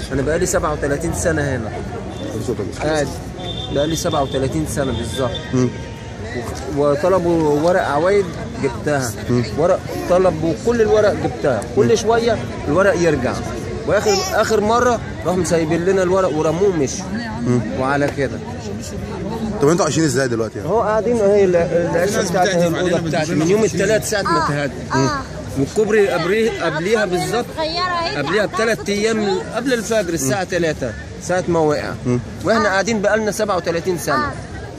انا بقالي 37 سنه هنا قاعد بقالي 37 سنه بالظبط مم. وطلبوا ورق عوايد جبتها ورق طلبوا كل الورق جبتها كل شويه الورق يرجع واخر اخر مره راحوا مسيبين لنا الورق ورموه مشوا وعلى كده طب انتوا عايشين ازاي دلوقتي يعني؟ هو قاعدين اهي ال- العشه بتاعتي هي الاوضه بتاعتي من يوم الثلاث ساعه ما تهدى والكوبري قبليه قبليها بالظبط قبليها بثلاث ايام قبل الفجر الساعه 3 ساعه ما وقع واحنا قاعدين بقالنا 37 سنه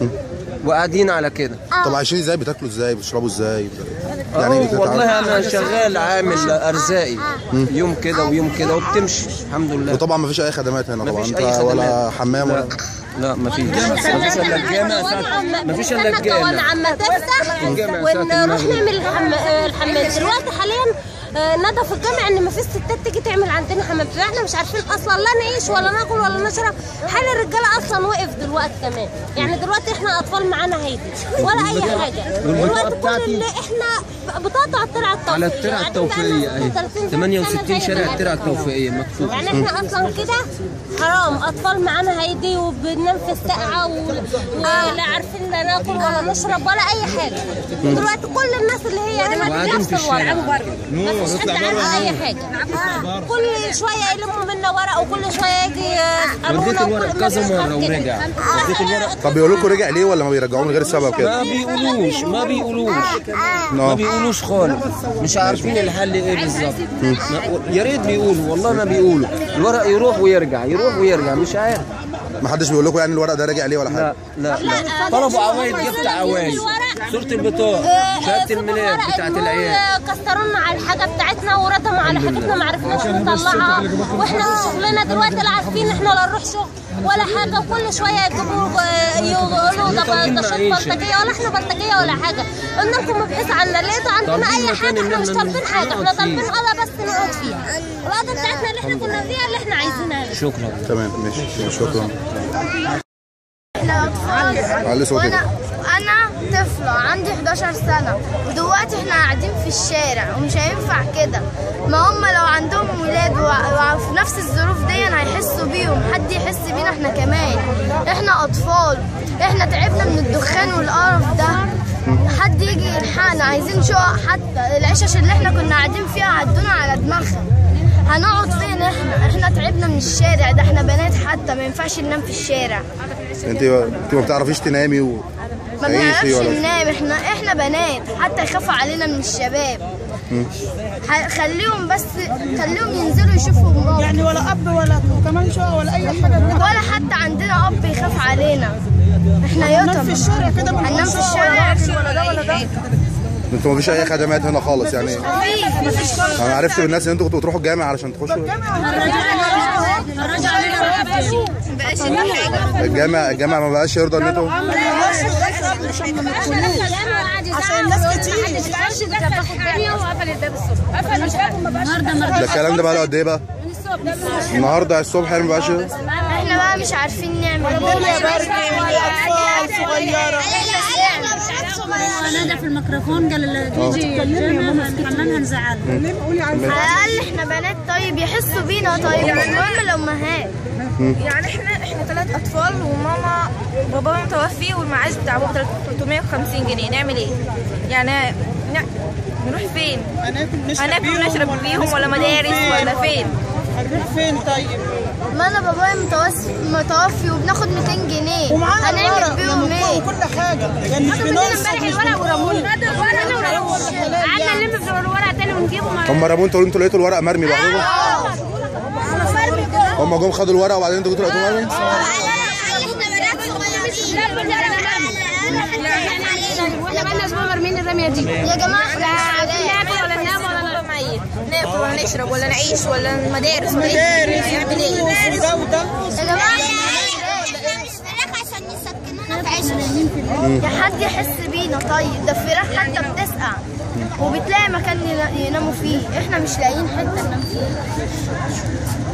وقاعدين على كده طب عايشين ازاي بتاكلوا ازاي بتشربوا ازاي يعني بتتعاملوا- والله انا شغال عامل ارزاقي يوم كده ويوم كده وبتمشي الحمد لله وطبعا ما فيش اي خدمات هنا طبعا مفيش انت اي خدمات ولا حمام لا ولا لا مفيش مفيش الا الجامع ساعة- مفيش الا الجامع عم تفتح الجامع ساعة ونروح المغرب. نعمل الحم... آه، الحمام دلوقتي حاليا آه، ندى في الجامع ان مفيش ستات تيجي تعمل عندنا حمام احنا مش عارفين اصلا لا نعيش ولا ناكل ولا نشرب حال الرجاله اصلا وقف دلوقتي كمان يعني دلوقتي احنا اطفال معانا هيدي ولا اي حاجه والبطاقة دلوقتي كل بتاعتي اللي احنا بطاقه على الترعه التوفيقيه على الترعه قاعدين التوفيقيه بقالنا اهي 30 سنة 68 زي شارع ما الترعه احنا. التوفيقيه مكتوب يعني احنا اصلا كده حرام اطفال معانا هيدي وبننام في السقعه و... ولا عارفين لا ناكل ولا نشرب ولا اي حاجه دلوقتي كل الناس اللي هي هنا دي وقاعدين نفس في الشارع. الوضع مفيش حد عنده اي حاجه آه. كل شويه يلموا منا ورق وكل شويه يجي وديت الورق كذا مره ورجع وديت الورق طب بيقولوا لكم رجع ليه ولا ما بيرجعوه من غير سبب كده؟ ما بيقولوش ما بيقولوش ما اه بيقولوش خالص مش عارفين الحل ايه بالظبط ما- يا ريت بيقولوا والله ما بيقولوا الورق يروح ويرجع يروح ويرجع مش عارف ما حدش بيقول لكم يعني الورق ده رجع ليه ولا لا حاجه؟ لا لا طلبوا عوايد جبت عوايد صورة البطاقة شهادة الميلاد بتاعت العيال كسرونا على الحاجه بتاعتنا وردموا على حاجتنا ما عرفناش نطلعها واحنا شغلنا دلوقتي لا عارفين احنا لا نروح شغل ولا حاجه وكل شويه يجيبوا يقولوا ده طالبين ده شوط معيشة. بلطجيه ولا احنا بلطجيه ولا حاجه قلنا لكم ابحثوا عنا لقيتوا عندنا طالبين اي مكان حاجه إن احنا مش إحنا طالبين حاجه احنا نقعد طالبين فيه. اوضه بس نقعد فيها الاوضه بتاعتنا اللي احنا كنا فيها اللي احنا عايزينها شكرا تمام ماشي شكرا احنا اطفال علي صوتك وانا انا طفله عندي 11 سنه ودلوقتي احنا قاعدين في الشارع ومش هينفع كده ما هم لو عندهم ولاد وع- وفي نفس الظروف دي هيحسوا بيهم حد يحس بينا احنا كمان احنا اطفال احنا تعبنا من الدخان والقرف ده حد يجي يلحقنا عايزين شقق حتى العشش اللي احنا كنا قاعدين فيها عدونا على دماغها هنقعد فين احنا احنا تعبنا من الشارع ده احنا بنات حتى ما ينفعش ننام في الشارع انت انت ما بتعرفيش تنامي و ما تعيشي بنعرفش ولا ننام احنا احنا بنات حتى يخافوا علينا من الشباب ح- خليهم بس خليهم ينزلوا يشوفوا الموقف يعني ولا اب ولا كمان شقه ولا اي حاجه ولا حتى عندنا اب يخاف علينا احنا ننام في يتم الشارع كده من هننام في غير الشارع ولا ده ولا ده انتوا ما فيش اي خدمات هنا خالص يعني مفيش انا عرفت من الناس ان انتوا كنتوا بتروحوا الجامع علشان تخشوا الجامع الجامع ما بقاش يرضى ان انتوا عشان الناس كتير ده الكلام ده بقى له قد ايه بقى؟ النهارده الصبح يعني ما بقاش احنا بقى مش عارفين نعمل الدنيا برد والاطفال صغيره نادى في الميكروفون قال اللي تيجي الجامع الحمام هنزعلها ليه قولي على على الاقل احنا بنات طيب يحسوا بينا طيب المهم الامهات يعني احنا احنا ثلاث اطفال وماما بابا متوفي والمعاش بتاع بابا 350 جنيه نعمل ايه؟ يعني ن- نروح فين؟ هناكل نشرب هناكل بيهم ونشرب بيهم ولا مدارس ولا فين؟ هنروح فين طيب ما انا بابايا متوفي متوفي وبناخد 200 جنيه ومعانا هنعمل الورق بيهم يعني ايه؟ وكل حاجه يعني مش بنقص الورق ورموه قعدنا نلم في الورق تاني ونجيبه ما هم رموا انتوا انتوا لقيتوا الورق مرمي لوحدكم هم جم خدوا الورق وبعدين انتوا جيتوا لقيتوه مرمي ولا بقى الناس مرمين الرميه دي يا جماعه لا ناكل ولا ننام ولا بابا ميت ناكل ولا نشرب ولا نعيش ولا مدارس ولا ايه؟ هنعمل ايه؟ وده وده يا جماعه يا حد يحس بينا طيب ده الفراخ حتى بتسقع وبتلاقي مكان ينا- يناموا فيه احنا مش لاقيين حته ننام فيها